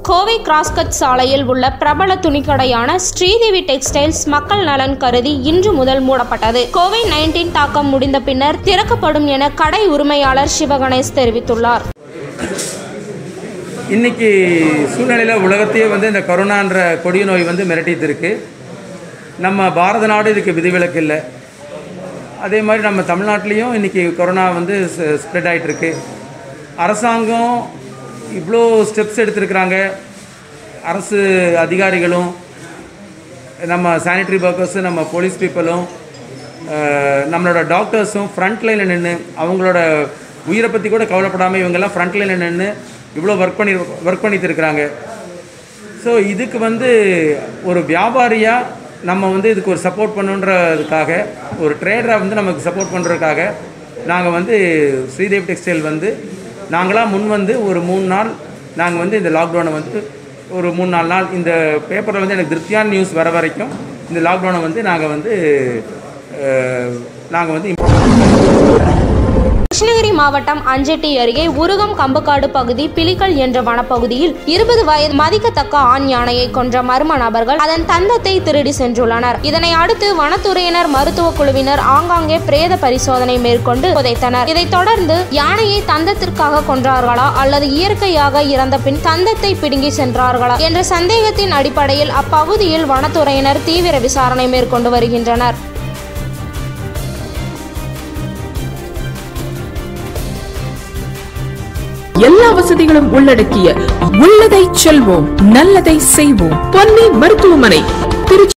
Kovai cross cut சாலையில் உள்ள பிரபல துணிக்கடையான ஸ்ரீதேவி டெக்ஸ்டைல்ஸ் மக்கள் நலன் கருதி இன்று முதல் மூடப்பட்டது கோவை நைன்டீன் தாக்கம் முடிந்த பின்னர் திறக்கப்படும் என கடை உரிமையாளர் சிவகணேஷ் தெரிவித்துள்ளார் இன்னைக்கு சூழ்நிலையில் உலகத்தையே வந்து இந்த கொரோனான்ற கொடிய நோய் வந்து மிரட்டிட்டு இருக்கு நம்ம பாரத நாடு இதுக்கு விதிவிலக்கு இல்லை அதே மாதிரி நம்ம தமிழ்நாட்டிலையும் இன்னைக்கு கொரோனா வந்து ஸ்ப்ரெட் ஆகிட்டு இருக்கு அரசாங்கம் இவ்வளோ ஸ்டெப்ஸ் எடுத்திருக்கிறாங்க அரசு அதிகாரிகளும் நம்ம சானிட்டரி ஒர்க்கர்ஸும் நம்ம போலீஸ் பீப்புளும் நம்மளோட டாக்டர்ஸும் ஃப்ரண்ட் லைனில் நின்று அவங்களோட உயிரை பற்றி கூட கவலைப்படாமல் இவங்கெல்லாம் ஃப்ரண்ட் லைனில் நின்று இவ்வளோ ஒர்க் பண்ணி ஒர்க் பண்ணிட்டு இருக்கிறாங்க ஸோ இதுக்கு வந்து ஒரு வியாபாரியாக நம்ம வந்து இதுக்கு ஒரு சப்போர்ட் பண்ணுன்றதுக்காக ஒரு ட்ரேடராக வந்து நமக்கு சப்போர்ட் பண்ணுறதுக்காக நாங்கள் வந்து ஸ்ரீதேவ் டெக்ஸ்டைல் வந்து நாங்களாக முன் வந்து ஒரு மூணு நாள் நாங்கள் வந்து இந்த லாக்டவுனை வந்து ஒரு மூணு நாலு நாள் இந்த பேப்பரில் வந்து எனக்கு திருப்தியான நியூஸ் வர வரைக்கும் இந்த லாக்டவுனை வந்து நாங்கள் வந்து நாங்கள் வந்து கிருஷ்ணகிரி மாவட்டம் அஞ்செட்டி அருகே உருகம் கம்பக்காடு பகுதி பிலிக்கல் என்ற வனப்பகுதியில் இருபது வயது மதிக்கத்தக்க ஆண் யானையை கொன்ற மர்ம நபர்கள் அதன் தந்தத்தை திருடி சென்றுள்ளனர் இதனை அடுத்து வனத்துறையினர் மருத்துவ குழுவினர் ஆங்காங்கே பிரேத பரிசோதனை மேற்கொண்டு புதைத்தனர் இதைத் தொடர்ந்து யானையை தந்தத்திற்காக கொன்றார்களா அல்லது இயற்கையாக இறந்த பின் தந்தத்தை பிடுங்கி சென்றார்களா என்ற சந்தேகத்தின் அடிப்படையில் அப்பகுதியில் வனத்துறையினர் தீவிர விசாரணை மேற்கொண்டு வருகின்றனர் எல்லா வசதிகளும் உள்ளடக்கிய உள்ளதை செல்வோம் நல்லதை செய்வோம் பொன்னி மருத்துவமனை திருச்சி